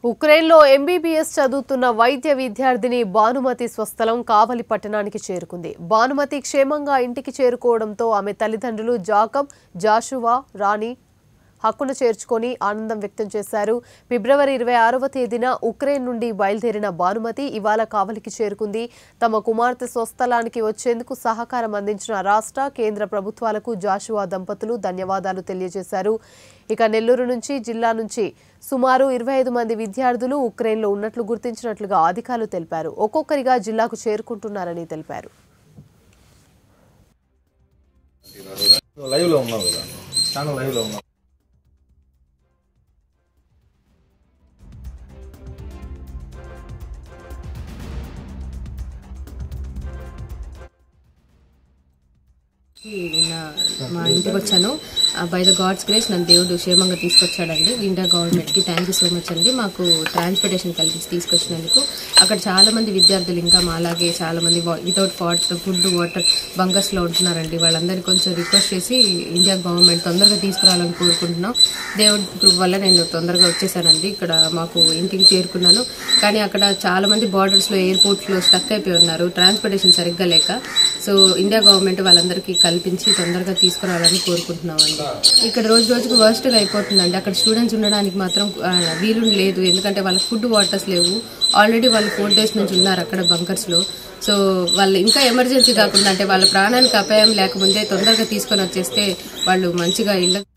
ఉక్రెయిన్లో ఎంబీబీఎస్ చదువుతున్న వైద్య విద్యార్థిని భానుమతి స్వస్థలం కావలి పట్టణానికి చేరుకుంది భానుమతి క్షేమంగా ఇంటికి చేరుకోవడంతో ఆమె తల్లిదండ్రులు జాకబ్ జాషువా రాణి హక్కును చేర్చుకొని ఆనందం వ్యక్తం చేశారు ఫిబ్రవరి ఇరవై ఆరవ తేదీన ఉక్రెయిన్ నుండి బయలుదేరిన భానుమతి ఇవాళ కావలికి చేరుకుంది తమ కుమార్తె స్వస్థలానికి వచ్చేందుకు సహకారం అందించిన రాష్ట్ర కేంద్ర ప్రభుత్వాలకు జాషువా దంపతులు ధన్యవాదాలు తెలియజేశారు ఇక నెల్లూరు నుంచి జిల్లా నుంచి సుమారు ఇరవై ఐదు మంది విద్యార్థులు ఉక్రెయిన్లో ఉన్నట్లు గుర్తించినట్లుగా అధికారులు తెలిపారు ఒక్కొక్కరిగా జిల్లాకు చేరుకుంటున్నారని తెలిపారు లైవ్ లో ఉన్నావు కదా ఛానల్ లైవ్ లో ఉన్నావు నిన్న మా ఇంటికి వచ్చాను బై ద గాడ్స్ గ్రేస్ నన్ను దేవుడు క్షేమంగా తీసుకొచ్చాడండి ఇండియా గవర్నమెంట్కి థ్యాంక్ యూ సో మచ్ అండి మాకు ట్రాన్స్పోర్టేషన్ కలిగించి తీసుకొచ్చినందుకు అక్కడ చాలా మంది విద్యార్థులు ఇంకా మా అలాగే చాలా మంది వితౌట్ వాటర్ ఫుడ్ వాటర్ బంగర్స్లో ఉంటున్నారండి వాళ్ళందరినీ కొంచెం రిక్వెస్ట్ చేసి ఇండియా గవర్నమెంట్ తొందరగా తీసుకురావాలని కోరుకుంటున్నాం దేవుడి కృప వల్ల నేను తొందరగా వచ్చేసానండి ఇక్కడ మాకు ఇంటికి చేరుకున్నాను కానీ అక్కడ చాలా మంది బార్డర్స్లో ఎయిర్పోర్ట్స్లో స్టక్ అయిపోయి ఉన్నారు ట్రాన్స్పోర్టేషన్ సరిగ్గా లేక సో ఇండియా గవర్నమెంట్ వాళ్ళందరికీ కల్పించి తొందరగా తీసుకురావాలని కోరుకుంటున్నామండి ఇక్కడ రోజు రోజుకు వర్స్ట్గా అయిపోతుందండి అక్కడ స్టూడెంట్స్ ఉండడానికి మాత్రం ఆ, వీలు లేదు ఎందుకంటే వాళ్ళకి ఫుడ్ వాటర్స్ లేవు ఆల్రెడీ వాళ్ళు ఫోర్ డేస్ నుంచి ఉన్నారు అక్కడ బంకర్స్లో సో వాళ్ళు ఇంకా ఎమర్జెన్సీ కాకుండా అంటే వాళ్ళ ప్రాణానికి అపాయం లేకముందే తొందరగా తీసుకొని వచ్చేస్తే వాళ్ళు మంచిగా ఇళ్ళ